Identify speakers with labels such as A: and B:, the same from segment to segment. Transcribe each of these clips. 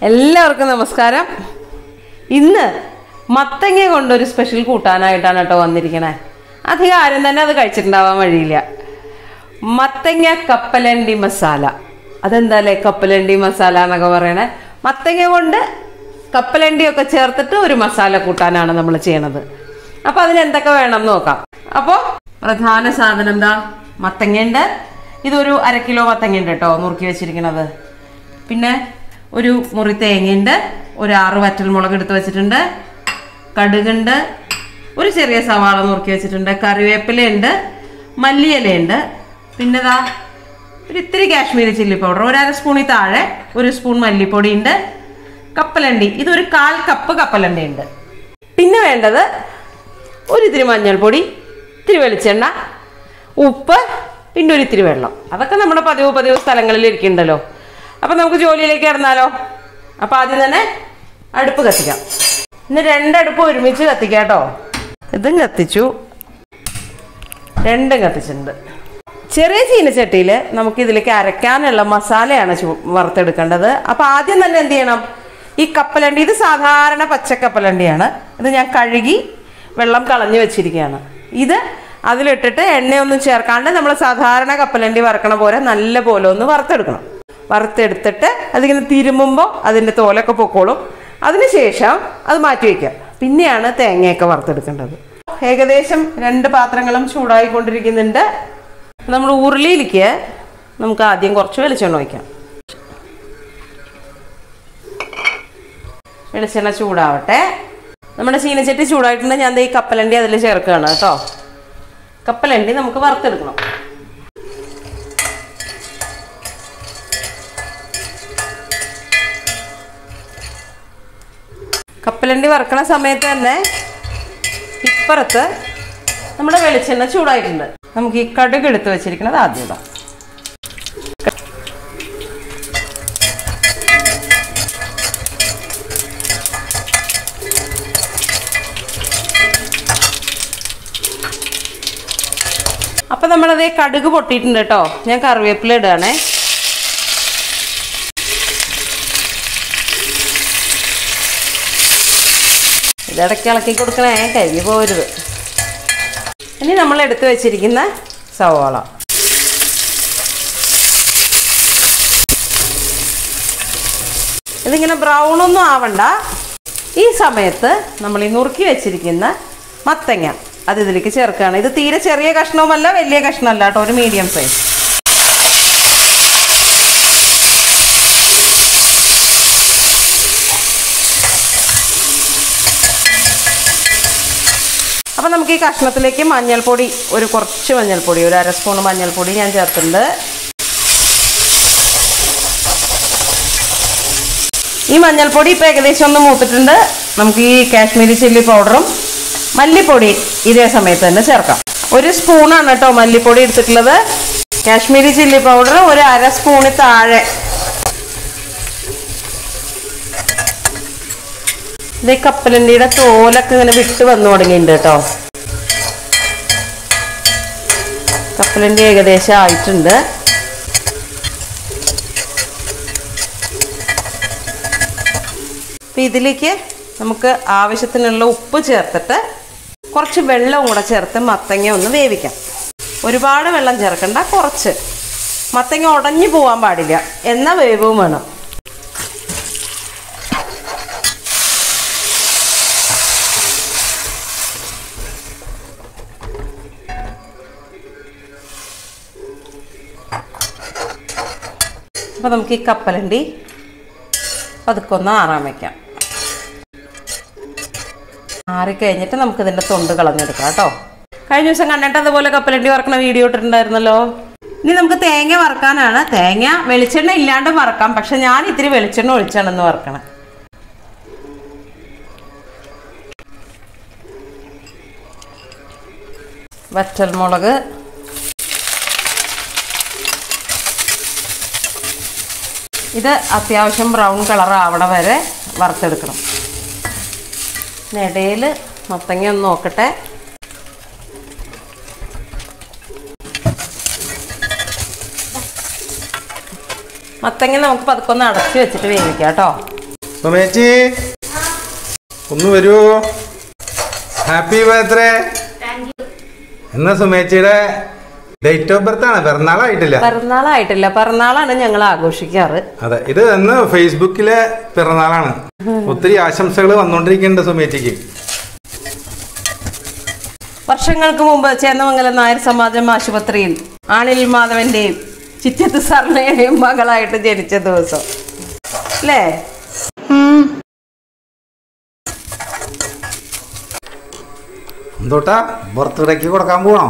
A: എല്ലാവർക്കും നമസ്കാരം ഇന്ന് മത്തങ്ങ കൊണ്ടൊരു സ്പെഷ്യൽ കൂട്ടാനായിട്ടാണ് കേട്ടോ വന്നിരിക്കണേ അധികം ആരും തന്നെ അത് കഴിച്ചിട്ടുണ്ടാവാൻ വഴിയില്ല മത്തങ്ങ കപ്പലണ്ടി മസാല അതെന്താല്ലേ കപ്പലണ്ടി മസാല എന്നൊക്കെ പറയണേ മത്തങ്ങ കൊണ്ട് കപ്പലണ്ടിയൊക്കെ ചേർത്തിട്ട് ഒരു മസാല കൂട്ടാനാണ് നമ്മൾ ചെയ്യണത് അപ്പൊ അതിന് എന്തൊക്കെ വേണം എന്ന് നോക്കാം അപ്പോൾ പ്രധാന സാധനം എന്താ മത്തങ്ങയുണ്ട് ഇതൊരു അര കിലോ മത്തങ്ങയുണ്ട് കേട്ടോ നുറുക്കി വെച്ചിരിക്കണത് പിന്നെ ഒരു മുറി തേങ്ങയുണ്ട് ഒരു ആറ് വറ്റൽ മുളക് എടുത്ത് വെച്ചിട്ടുണ്ട് കടുകുണ്ട് ഒരു ചെറിയ സവാള നുറുക്കി വെച്ചിട്ടുണ്ട് കറിവേപ്പിലയുണ്ട് മല്ലിയിലയുണ്ട് പിന്നെതാ ഒരു ഇത്തിരി കാശ്മീരി ചില്ലി പൗഡർ ഒരു അര സ്പൂണിൽ താഴെ ഒരു സ്പൂൺ മല്ലിപ്പൊടി ഉണ്ട് കപ്പലണ്ടി ഇതൊരു കാൽ കപ്പ് കപ്പലണ്ടി ഉണ്ട് പിന്നെ വേണ്ടത് ഒരു ഇത്തിരി മഞ്ഞൾപ്പൊടി ഇത്തിരി വെളിച്ചെണ്ണ ഉപ്പ് പിന്നെ ഒരു ഇത്തിരി വെള്ളം അതൊക്കെ നമ്മുടെ പതിവ് പതിവ് സ്ഥലങ്ങളിൽ ഇരിക്കുന്നുണ്ടല്ലോ അപ്പം നമുക്ക് ജോലിയിലേക്ക് കിടന്നാലോ അപ്പം ആദ്യം തന്നെ അടുപ്പ് കത്തിക്കാം ഇന്ന് രണ്ടടുപ്പ് ഒരുമിച്ച് കത്തിക്കാം കേട്ടോ ഇതും കത്തിച്ചു രണ്ടും കത്തിച്ചിട്ടുണ്ട് ചെറിയ ചീനച്ചട്ടിയിൽ നമുക്ക് ഇതിലേക്ക് അരയ്ക്കാനുള്ള മസാലയാണ് ചൂ വറുത്തെടുക്കേണ്ടത് അപ്പോൾ ആദ്യം തന്നെ എന്ത് ചെയ്യണം ഈ കപ്പലണ്ടി ഇത് സാധാരണ പച്ചക്കപ്പലണ്ടിയാണ് ഇത് ഞാൻ കഴുകി വെള്ളം കളഞ്ഞു വെച്ചിരിക്കുകയാണ് ഇത് അതിലിട്ടിട്ട് എണ്ണയൊന്നും ചേർക്കാണ്ട് നമ്മൾ സാധാരണ കപ്പലണ്ടി വറക്കണ പോലെ നല്ല പോലെ ഒന്ന് വറുത്തെടുക്കണം വറുത്തെടുത്തിട്ട് അതിങ്ങനെ തിരുമുമ്പോൾ അതിൻ്റെ തോലൊക്കെ പൊക്കോളും അതിനുശേഷം അത് മാറ്റി വയ്ക്കുക പിന്നെയാണ് തേങ്ങയൊക്കെ വറുത്തെടുക്കേണ്ടത് ഏകദേശം രണ്ട് പാത്രങ്ങളും ചൂടായിക്കൊണ്ടിരിക്കുന്നുണ്ട് നമ്മൾ ഉരുളിയിലേക്ക് നമുക്ക് ആദ്യം കുറച്ച് വെളിച്ചെണ്ണ ഒഴിക്കാം വെളിച്ചെണ്ണ ചൂടാവട്ടെ നമ്മുടെ ചീനച്ചട്ടി ചൂടായിട്ടുണ്ട് ഞാൻ ദേ ഈ കപ്പലണ്ടി അതിൽ ചേർക്കുകയാണ് കേട്ടോ കപ്പലണ്ടി നമുക്ക് വറുത്തെടുക്കണം കപ്പലണ്ടി വറക്കണ സമയത്ത് തന്നെ ഇപ്പുറത്ത് നമ്മുടെ വെളിച്ചെണ്ണ ചൂടായിട്ടുണ്ട് നമുക്ക് ഈ കടുക് എടുത്ത് വെച്ചിരിക്കുന്നത് ആദ്യം ഇടാം അപ്പൊ നമ്മളതേ കടുക് പൊട്ടിയിട്ടുണ്ട് കേട്ടോ ഞാൻ കറിവേപ്പില ഇടുകയാണേ ഇടയ്ക്ക് ഇളക്കി കൊടുക്കണേ കരിഞ്ഞു പോരുത് ഇനി നമ്മൾ എടുത്തു വെച്ചിരിക്കുന്ന സവാള ഇതിങ്ങനെ ബ്രൗൺ ഒന്നും ആവണ്ട ഈ സമയത്ത് നമ്മൾ ഈ നുറുക്കി വെച്ചിരിക്കുന്ന മത്തങ്ങ അത് ഇതിലേക്ക് ചേർക്കുകയാണ് ഇത് തീരെ ചെറിയ കഷ്ണവുമല്ല വലിയ കഷ്ണമല്ല കേട്ടോ ഒരു മീഡിയം സൈസ് അപ്പം നമുക്ക് ഈ കഷ്ണത്തിലേക്ക് മഞ്ഞൾപ്പൊടി ഒരു കുറച്ച് മഞ്ഞൾപ്പൊടി ഒരു അര സ്പൂൺ മഞ്ഞൾപ്പൊടി ഞാൻ ചേർത്തിട്ടുണ്ട് ഈ മഞ്ഞൾപ്പൊടി ഇപ്പം ഏകദേശം ഒന്ന് മൂത്തിട്ടുണ്ട് നമുക്ക് ഈ കാശ്മീരി ചില്ലി പൗഡറും മല്ലിപ്പൊടി ഇതേ സമയത്ത് തന്നെ ചേർക്കാം ഒരു സ്പൂണാണ് കേട്ടോ മല്ലിപ്പൊടി എടുത്തിട്ടുള്ളത് കാശ്മീരി ചില്ലി പൗഡർ ഒരു അര സ്പൂണിൽ താഴെ ഇത് കപ്പലണ്ടിയുടെ തോലൊക്കെ ഇങ്ങനെ വിട്ട് വന്നു തുടങ്ങിയിട്ടുണ്ട് കേട്ടോ കപ്പലണ്ടി ഏകദേശം ആയിട്ടുണ്ട് അപ്പം ഇതിലേക്ക് നമുക്ക് ആവശ്യത്തിനുള്ള ഉപ്പ് ചേർത്തിട്ട് കുറച്ച് വെള്ളവും കൂടെ ചേർത്ത് മത്തങ്ങ ഒന്ന് വേവിക്കാം ഒരുപാട് വെള്ളം ചേർക്കണ്ട കുറച്ച് മത്തങ്ങ ഉടഞ്ഞു പോകാൻ പാടില്ല എന്നാൽ വേവും വേണം അപ്പോൾ നമുക്ക് ഈ കപ്പലണ്ടി പതുക്കെ ഒന്ന് ആറാൻ വയ്ക്കാം ആറിക്കഴിഞ്ഞിട്ട് നമുക്ക് ഇതിൻ്റെ തൊണ്ട് കളഞ്ഞെടുക്കാം കേട്ടോ കഴിഞ്ഞ ദിവസം കണ്ടിട്ട് അതുപോലെ കപ്പലണ്ടി വറക്കണ വീഡിയോ ഇട്ടിട്ടുണ്ടായിരുന്നല്ലോ ഇനി നമുക്ക് തേങ്ങ വറക്കാനാണ് തേങ്ങ വെളിച്ചെണ്ണ ഇല്ലാണ്ട് വറക്കാം പക്ഷെ ഞാൻ ഇത്തിരി വെളിച്ചെണ്ണ ഒഴിച്ചാണെന്ന് വറക്കണം വറ്റൽമുളക് ഇത് അത്യാവശ്യം ബ്രൗൺ കളർ ആവണ വരെ വറുത്തെടുക്കണം ഇടയിൽ മത്തങ്ങ ഒന്ന് നോക്കട്ടെ മത്തങ്ങ നമുക്ക് പതുക്കെ ഒന്ന് അടച്ച് വെച്ചിട്ട് വേവിക്കാം കേട്ടോ
B: സുമേച്ചി ഒന്ന് വരൂ ഹാപ്പി ബർത്ത്ഡേ ഇന്ന് സുമേച്ചിയുടെ ഡേറ്റ് ഓഫ് ബർത്ത് ആണ് പിറന്നാളായിട്ടില്ല
A: പിറന്നാളായിട്ടില്ല പിറന്നാളാണ് ഞങ്ങൾ ആഘോഷിക്കാറ്
B: അതെ ഇത് ഇന്ന് ഫേസ്ബുക്കിലെ പിറന്നാളാണ് ഒത്തിരി ആശംസകൾ വന്നുകൊണ്ടിരിക്കുന്നുണ്ട് സുമേച്ചിക്ക്
A: വർഷങ്ങൾക്ക് മുമ്പ് ചേന്നമംഗലം നായർ സമാജം ആശുപത്രിയിൽ ആണിൽ മാധവന്റെയും ചിറ്റത്ത് സർണയുടെയും മകളായിട്ട് ജനിച്ച ദിവസം അല്ലേ
B: എന്തോട്ടാ ബർത്ത്ഡേക്ക് കൊടുക്കാൻ പോകണോ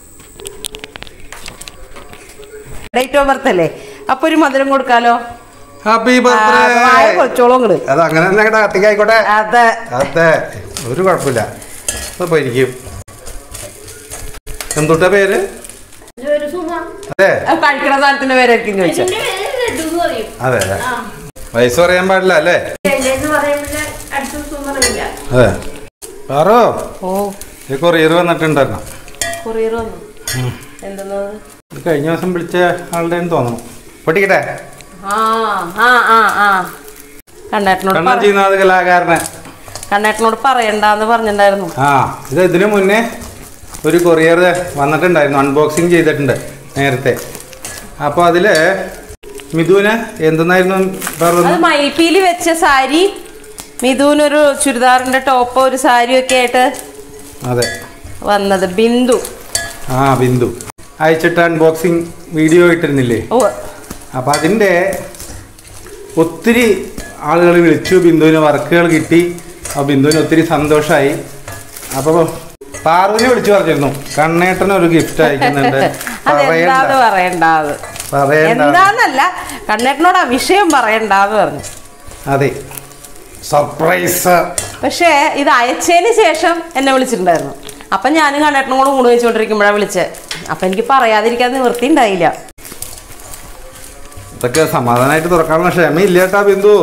A: ഡേറ്റ് ഓഫ് ബർത്ത് അല്ലേ അപ്പൊ ഒരു മധുരം കൊടുക്കാലോ
B: ഹാപ്പി
A: ആ, വായ
B: ബർത്ത്ഡേ
A: പൊളിച്ചോളും ഇങ്ങട്
B: അത് അങ്ങനെ തന്നെ കേട്ടോ കത്തിക്കായിക്കോട്ടെ
A: അതെ
B: അതെ ഒരു കുഴപ്പമില്ല അപ്പൊ ഇരിക്കും എന്തുട്ടാ പേര്
C: ഒരു സുമ
B: അതെ
A: ആ കഴിക്കണ സാധനത്തിന്റെ പേരായിരിക്കും ചോദിച്ചത്
C: എന്റെ പേര് ലഡു എന്ന് പറയും
B: അതെ അതെ വയസ്സ് പറയാൻ പാടില്ല അല്ലേ
C: എന്ന് പറയുമ്പോൾ അടുത്ത സുമ അറിയില്ല
B: അതെ പാറോ
A: ഓ
B: ഈ കൊറിയർ വന്നിട്ടുണ്ടായിരുന്നു
A: കൊറിയർ വന്നു എന്തെന്നത്
B: ഇത് കഴിഞ്ഞ ദിവസം വിളിച്ച ആളുടെ തോന്നുന്നു പൊട്ടിക്കട്ടെ
A: ആ ആ ആ ആ കണ്ണേട്ടനോട്
B: കണ്ണൻ
A: പറ-
B: ചെയ്യുന്നത് കലാകാരനെ
A: കണ്ണേട്ടനോട് പറയണ്ടാന്ന് പറഞ്ഞിട്ടുണ്ടായിരുന്നു
B: ആ ഇത് ഇതിനു മുന്നേ ഒരു കൊറിയർ വന്നിട്ടുണ്ടായിരുന്നു അൺബോക്സിങ് ചെയ്തിട്ടുണ്ട് നേരത്തെ അപ്പോൾ അതിൽ മിഥുന് എന്തെന്നായിരുന്നു
A: അത്
B: പറഞ്ഞത്
A: മയിൽപ്പീലി വെച്ച സാരി മിഥുനൊരു ചുരിദാറിന്റെ ടോപ്പ് ഒരു സാരി ഒക്കെ ആയിട്ട്
B: അതെ
A: വന്നത് ബിന്ദു
B: ആ ബിന്ദു അയച്ചിട്ട് അൺബോക്സിങ് വീഡിയോ ഇട്ടിരുന്നില്ലേ
A: ഓ
B: അപ്പോൾ അതിൻ്റെ ഒത്തിരി ആളുകൾ വിളിച്ചു ബിന്ദുവിന് വർക്കുകൾ കിട്ടി ആ ബിന്ദുവിന് ഒത്തിരി സന്തോഷമായി അപ്പോൾ പാറുവിനെ വിളിച്ചു പറഞ്ഞിരുന്നു കണ്ണേട്ടന് ഒരു ഗിഫ്റ്റ് അയക്കുന്നുണ്ട്
A: അതെന്താന്ന്
B: പറയണ്ട
A: പറയണ്ടാന്ന്
B: പറയണ്ട
A: എന്താന്നല്ല കണ്ണേട്ടനോട് ആ വിഷയം പറയണ്ടാന്ന് പറഞ്ഞു
B: അതെ സർപ്രൈസ്
A: പക്ഷേ ഇത് അയച്ചതിന് ശേഷം എന്നെ വിളിച്ചിട്ടുണ്ടായിരുന്നു അപ്പം ഞാനും കണ്ണേട്ടനും കൂടെ ഊണ് വെച്ചുകൊണ്ടിരിക്കുമ്പോഴാണ് വിളിച്ചത് അപ്പം എനിക്ക് പറയാതിരിക്കാൻ നിവൃത്തി ഉണ്ടായില്ല
B: ഇതൊക്കെ സമാധാനമായിട്ട് തുറക്കാനുള്ള ക്ഷമയില്ല കേട്ടാ ബിന്ദു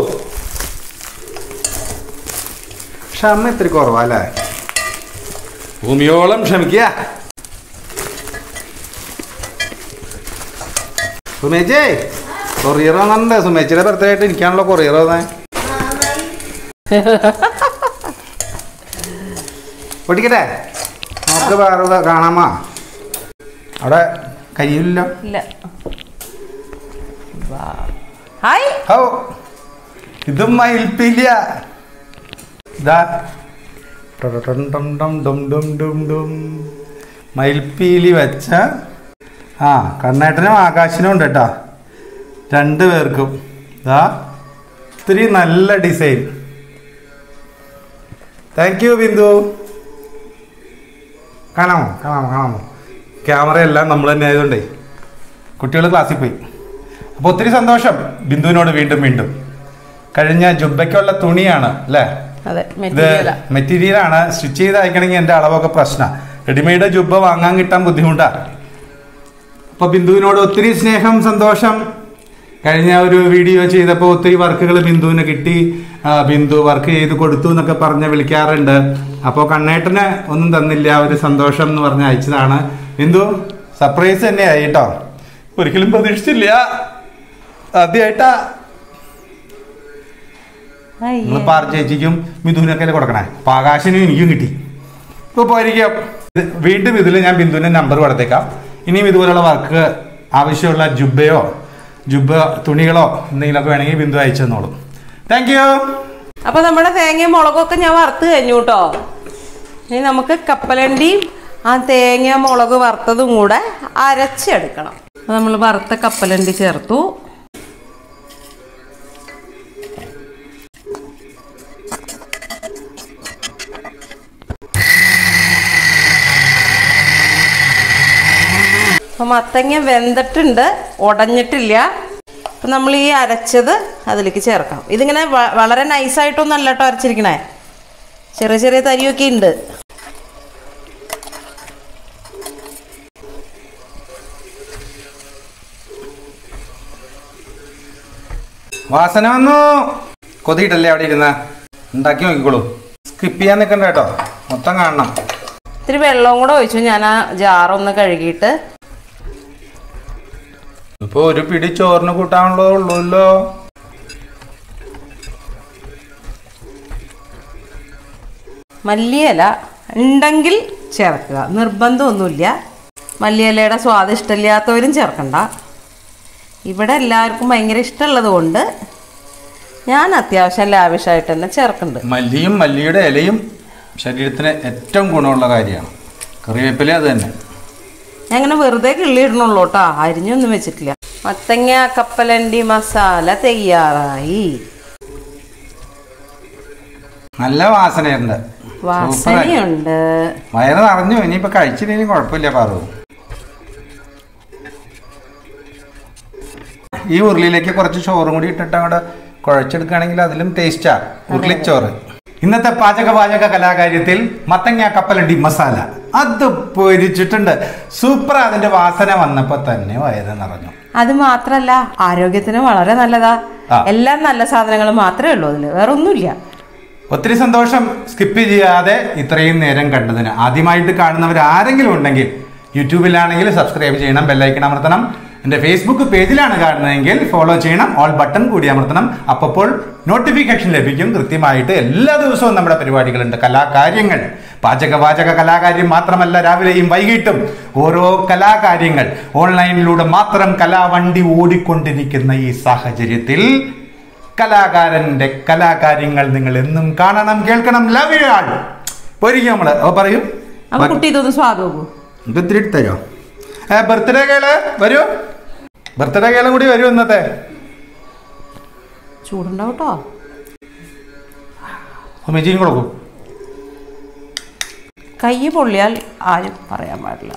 B: ക്ഷമ ഇത്തിരി കുറവല്ലേ ഭൂമിയോളം ക്ഷമിക്കുക സുമേച്ചേ കൊറിയർ വന്നിട്ടുണ്ട് സുമേച്ചിയുടെ ബർത്ത്ഡേ ആയിട്ട് എനിക്കാണല്ലോ കൊറിയർ വന്നേ പൊട്ടിക്കട്ടെ നമുക്ക് വേറെ കാണാമാ അവിടെ കരിയില്ലല്ലോ
A: ഇല്ല വാ. ഹായ്
B: ഹൗ ഇതും മയിൽപ്പില്ല ഇതാ ടടടം ടം ടം ഡും ഡും ഡും ഡും. മയിൽപ്പീലി വെച്ച ആ കണ്ണേട്ടനും ആകാശിനും ഉണ്ട് കേട്ടോ രണ്ട് പേർക്കും ഇതാ ഇത്തിരി നല്ല ഡിസൈൻ താങ്ക് യു ബിന്ദു കാണാമോ കാണാമോ കാണാമോ ക്യാമറ എല്ലാം നമ്മൾ തന്നെ ആയതുകൊണ്ടേ കുട്ടികൾ ക്ലാസ്സിൽ പോയി അപ്പോൾ ഒത്തിരി സന്തോഷം ബിന്ദുവിനോട് വീണ്ടും വീണ്ടും കഴിഞ്ഞ ജുബയ്ക്കുള്ള തുണിയാണ് അല്ലേ
A: അതെ
B: ഇത്
A: മെറ്റീരിയലാ
B: മെറ്റീരിയലാണ് സ്റ്റിച്ച് ചെയ്ത് അയക്കണമെങ്കിൽ എൻ്റെ അളവൊക്കെ പ്രശ്നമാണ് റെഡിമെയ്ഡ് ജുബ വാങ്ങാൻ കിട്ടാൻ ബുദ്ധിമുട്ടാണ് അപ്പോൾ ബിന്ദുവിനോട് ഒത്തിരി സ്നേഹം സന്തോഷം കഴിഞ്ഞ ഒരു വീഡിയോ ചെയ്തപ്പോൾ ഒത്തിരി വർക്കുകൾ ബിന്ദുവിന് കിട്ടി ആ, ബിന്ദു വർക്ക് ചെയ്ത് കൊടുത്തു എന്നൊക്കെ പറഞ്ഞ് വിളിക്കാറുണ്ട് അപ്പോൾ കണ്ണേട്ടന് ഒന്നും തന്നില്ല ഒരു സന്തോഷം എന്ന് പറഞ്ഞ് അയച്ചതാണ് ബിന്ദു സർപ്രൈസ് തന്നെയായി കേട്ടോ ഒരിക്കലും പ്രതീക്ഷിച്ചില്ല ആദ്യമായിട്ടാ
A: അയ്യ.
B: നമ്മൾ പാർ ചേച്ചിക്കും മിഥുനൊക്കെ അല്ലേ കൊടുക്കണേ അപ്പൊ ആകാശിനും എനിക്കും കിട്ടി ഇപ്പൊ പോയിരിക്കാം ഇത് വീണ്ടും ഇതിൽ ഞാൻ ബിന്ദുവിന്റെ നമ്പർ കൊടുത്തേക്കാം ഇനിയും ഇതുപോലുള്ള വർക്ക് ആവശ്യമുള്ള ജുബയോ ജുബ തുണികളോ എന്തെങ്കിലുമൊക്കെ വേണമെങ്കിൽ ബിന്ദു അയച്ചു തന്നോളൂ താങ്ക് യു
A: അപ്പൊ നമ്മുടെ തേങ്ങയും മുളകൊക്കെ ഞാൻ വറുത്ത് കഴിഞ്ഞു കേട്ടോ ഇനി നമുക്ക് കപ്പലണ്ടിയും ആ തേങ്ങ മുളക് വറുത്തതും കൂടെ അരച്ചെടുക്കണം നമ്മൾ വറുത്ത കപ്പലണ്ടി ചേർത്തു അപ്പൊ മത്തങ്ങ വെന്തിട്ടുണ്ട് ഉടഞ്ഞിട്ടില്ല അപ്പം നമ്മൾ ഈ അരച്ചത് അതിലേക്ക് ചേർക്കാം ഇതിങ്ങനെ വ- വളരെ നൈസായിട്ടൊന്നും അല്ല കേട്ടോ അരച്ചിരിക്കണേ ചെറിയ ചെറിയ തരിയൊക്കെ ഉണ്ട്
B: വാസന വന്നു കൊതിയിട്ടല്ലേ അവിടെ ഇരുന്ന ഉണ്ടാക്കി നോക്കിക്കോളൂ സ്കിപ്പ് ചെയ്യാൻ നിൽക്കണ്ട കേട്ടോ മൊത്തം കാണണം
A: ഇത്തിരി വെള്ളവും കൂടെ ഒഴിച്ചു ഞാൻ ആ ജാറൊന്ന് കഴുകിയിട്ട്
B: ഇപ്പൊ ഒരു പിടി ചോറിന് കൂട്ടാനുള്ളതേ ഉള്ളൂല്ലോ
A: മല്ലിയില ഉണ്ടെങ്കിൽ ചേർക്കുക നിർബന്ധമൊന്നുമില്ല മല്ലിയിലയുടെ സ്വാദ് ഇഷ്ടമില്ലാത്തവരും ചേർക്കണ്ട ഇവിടെ എല്ലാവർക്കും ഭയങ്കര ഇഷ്ടമുള്ളത് കൊണ്ട് ഞാൻ അത്യാവശ്യം ലാവിഷായിട്ട് തന്നെ ചേർക്കുന്നുണ്ട്
B: മല്ലിയും മല്ലിയുടെ ഇലയും ശരീരത്തിന് ഏറ്റവും ഗുണമുള്ള കാര്യമാണ് കറിവേപ്പില അത് തന്നെ
A: ഞാൻ അങ്ങനെ വെറുതെ കിള്ളിയിടണുള്ളൂ കേട്ടോ അരിഞ്ഞൊന്നും വെച്ചിട്ടില്ല മത്തങ്ങ കപ്പലണ്ടി മസാല തയ്യാറായി
B: നല്ല വാസനയുണ്ട് സൂപ്പറായി.
A: വാസനയുണ്ട്
B: വയറ് നിറഞ്ഞു ഇനിയിപ്പോ കഴിച്ചില്ലെങ്കിൽ കുഴപ്പമില്ല പാറു ഈ ഉരുളിയിലേക്ക് കുറച്ച് ചോറും കൂടി ഇട്ടിട്ട് അങ്ങോട്ട് കുഴച്ചെടുക്കുകയാണെങ്കിൽ അതിലും ടേസ്റ്റാ ഉരുളിച്ചോറ് ഇന്നത്തെ പാചക പാചക കലാകാര്യത്തിൽ മത്തങ്ങ കപ്പലണ്ടി മസാല അത് പൊരിച്ചിട്ടുണ്ട് സൂപ്പർ അതിന്റെ വാസന വന്നപ്പോ തന്നെ വയറ് നിറഞ്ഞു
A: അത് മാത്രല്ല ആരോഗ്യത്തിന് വളരെ നല്ലതാ
B: ആ.
A: എല്ലാം നല്ല സാധനങ്ങൾ മാത്രമേ ഉള്ളൂ അതില് വേറെ ഒന്നുമില്ല
B: ഒത്തിരി സന്തോഷം സ്കിപ്പ് ചെയ്യാതെ ഇത്രയും നേരം കണ്ടതിന് ആദ്യമായിട്ട് കാണുന്നവർ ആരെങ്കിലും ഉണ്ടെങ്കിൽ യൂട്യൂബിലാണെങ്കിൽ സബ്സ്ക്രൈബ് ചെയ്യണം ബെല്ലൈക്കൺ അമർത്തണം എൻ്റെ ഫേസ്ബുക്ക് പേജിലാണ് കാണുന്നതെങ്കിൽ ഫോളോ ചെയ്യണം ഓൾ ബട്ടൺ കൂടി അമർത്തണം അപ്പോൾ നോട്ടിഫിക്കേഷൻ ലഭിക്കും കൃത്യമായിട്ട് എല്ലാ ദിവസവും നമ്മുടെ പരിപാടികളുണ്ട് കലാകാര്യങ്ങൾ പാചക വാചക കലാകാര്യം മാത്രമല്ല രാവിലെയും വൈകിട്ടും ഓരോ കലാകാര്യങ്ങൾ ഓൺലൈനിലൂടെ മാത്രം കലാവണ്ടി ഓടിക്കൊണ്ടിരിക്കുന്ന ഈ സാഹചര്യത്തിൽ കലാകാരന്റെ കലാകാര്യങ്ങൾ നിങ്ങൾ എന്നും കാണണം കേൾക്കണം ലവ് യു ആൾ പോയിരിക്കും നമ്മള് അപ്പൊ പറയൂ
A: അപ്പൊ കുട്ടി ഇതൊന്ന് സ്വാദ് നോക്കൂ
B: ഇത് ഇത്തിരി തരോ ബർത്ത്ഡേ കേള് വരൂ ബർത്ത്ഡേ കേളും കൂടി വരൂ ഇന്നത്തെ
A: ചൂടുണ്ടാവും കേട്ടോ
B: മെജിയും കൊടുക്കും
A: കൈ പൊള്ളിയാൽ ആരും പറയാൻ പാടില്ല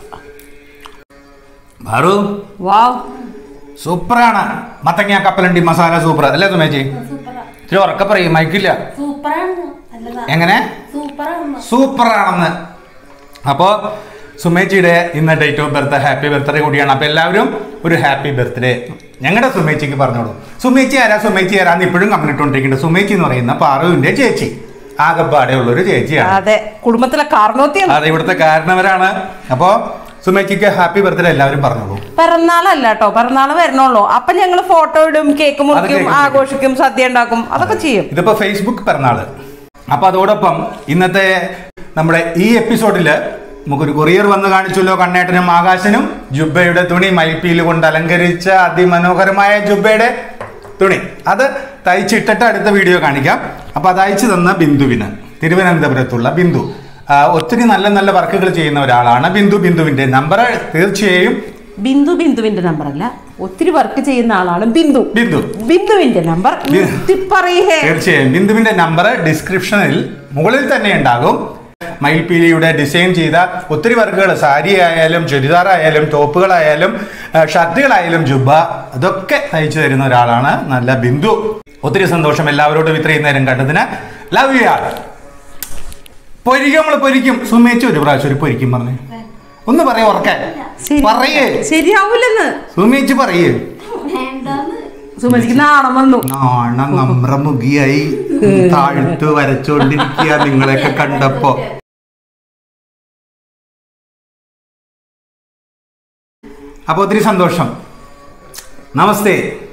B: ബാറു
A: വാവ്
B: സൂപ്പറാണ് മത്തങ്ങ കപ്പലണ്ടി മസാല സൂപ്പർ അല്ലേ സുമേച്ചി
C: സൂപ്പറാ
B: ഇത്തിരി ഉറക്കെ പറയും മൈക്കില്ല
C: സൂപ്പറാണ് നല്ലതാ
B: എങ്ങനെ
C: സൂപ്പറാണ്
B: സൂപ്പറാണെന്ന് അപ്പോൾ സുമേച്ചിയുടെ ഇന്ന് date of birth happy birthday കൂടിയാണ് അപ്പോൾ എല്ലാവരും ഒരു ഹാപ്പി ബർത്ത്ഡേ ഞങ്ങളുടെ സുമേച്ചിക്ക് പറഞ്ഞോളൂ സുമേച്ചി ആരാ സുമേച്ചി ആരാന്ന് ഇപ്പോഴും കമ്മിട്ടുകൊണ്ടിരിക്കുന്നത് സുമേച്ചി എന്ന് പറയുന്ന പാറുവിന്റെ ചേച്ചി ആകപ്പാടെ ഉള്ളൊരു ചേച്ചിയാണ്
A: അതെ കുടുംബത്തിലെ കാർന്നോത്തിയാണ്
B: അത് ഇവിടുത്തെ കാരണവരാണ് അപ്പോൾ സുമേച്ചിക്ക് ഹാപ്പി ബർത്ത്ഡേ എല്ലാവരും പറഞ്ഞോളൂ
A: പിറന്നാളല്ല കേട്ടോ പിറന്നാൾ വരണുള്ളൂ അപ്പൊ ഞങ്ങള് ഫോട്ടോ ഇടും കേക്ക് മുറിക്കും
B: കേക്ക്
A: ആഘോഷിക്കും സദ്യ ഉണ്ടാക്കും അതൊക്കെ ചെയ്യും
B: ഇതിപ്പോ ഫേസ്ബുക്ക് പിറന്നാള് അപ്പൊ അതോടൊപ്പം ഇന്നത്തെ നമ്മുടെ ഈ എപ്പിസോഡില് നമുക്കൊരു കൊറിയർ വന്ന് കാണിച്ചല്ലോ കണ്ണേട്ടനും ആകാശനും ജുബയുടെ തുണി മൈപ്പിയിൽ കൊണ്ട് അലങ്കരിച്ച അതിമനോഹരമായ ജുബയുടെ തുണി അത് തയ്ച്ചിട്ടിട്ട് അടുത്ത വീഡിയോ കാണിക്കാം അപ്പൊ അത് അയച്ചു തന്ന ബിന്ദുവിന് തിരുവനന്തപുരത്തുള്ള ബിന്ദു ആ, ഒത്തിരി നല്ല നല്ല വർക്കുകൾ ചെയ്യുന്ന ഒരാളാണ് ബിന്ദു ബിന്ദുവിന്റെ നമ്പർ തീർച്ചയായും
A: ബിന്ദു ബിന്ദുവിന്റെ നമ്പർ അല്ല ഒത്തിരി വർക്ക് ചെയ്യുന്ന ആളാണ് ബിന്ദു
B: ബിന്ദു
A: ബിന്ദുവിന്റെ നമ്പർ
B: ബി-
A: പറയേ
B: തീർച്ചയായും ബിന്ദുവിന്റെ നമ്പർ ഡിസ്ക്രിപ്ഷനിൽ മുകളിൽ തന്നെ ഉണ്ടാകും മയിൽപീലിയുടെ ഡിസൈൻ ചെയ്ത ഒത്തിരി വർക്കുകൾ സാരി ആയാലും ചുരിദാർ ആയാലും ടോപ്പുകളായാലും ആ, ഷർട്ടുകളായാലും ജുബ അതൊക്കെ തയ്ച്ചു തരുന്ന ഒരാളാണ് നല്ല ബിന്ദു ഒത്തിരി സന്തോഷം എല്ലാവരോടും ഇത്രയും നേരം കണ്ടതിന് ലവ് യു ആൾ പൊരിക്കും നമ്മൾ പൊരിക്കും സുമേച്ചു ഒരു പ്രാവശ്യം ഒരു പൊരിക്കും പറഞ്ഞു ഒന്ന് പറയൂ ഉറക്കെ
A: ശരി.
B: പറയേ
A: ശരിയാവൂലെന്ന്
B: സുമേച്ചു പറയേ
C: വേണ്ടാന്ന്
A: സുമതിക്ക് നാണം വന്നു
B: നാണം നമ്രമുഖിയായി താഴ്ത്ത് വരച്ചോണ്ടിരിക്കുക നിങ്ങളെയൊക്കെ കണ്ടപ്പോ അപ്പൊ ഒത്തിരി സന്തോഷം നമസ്തേ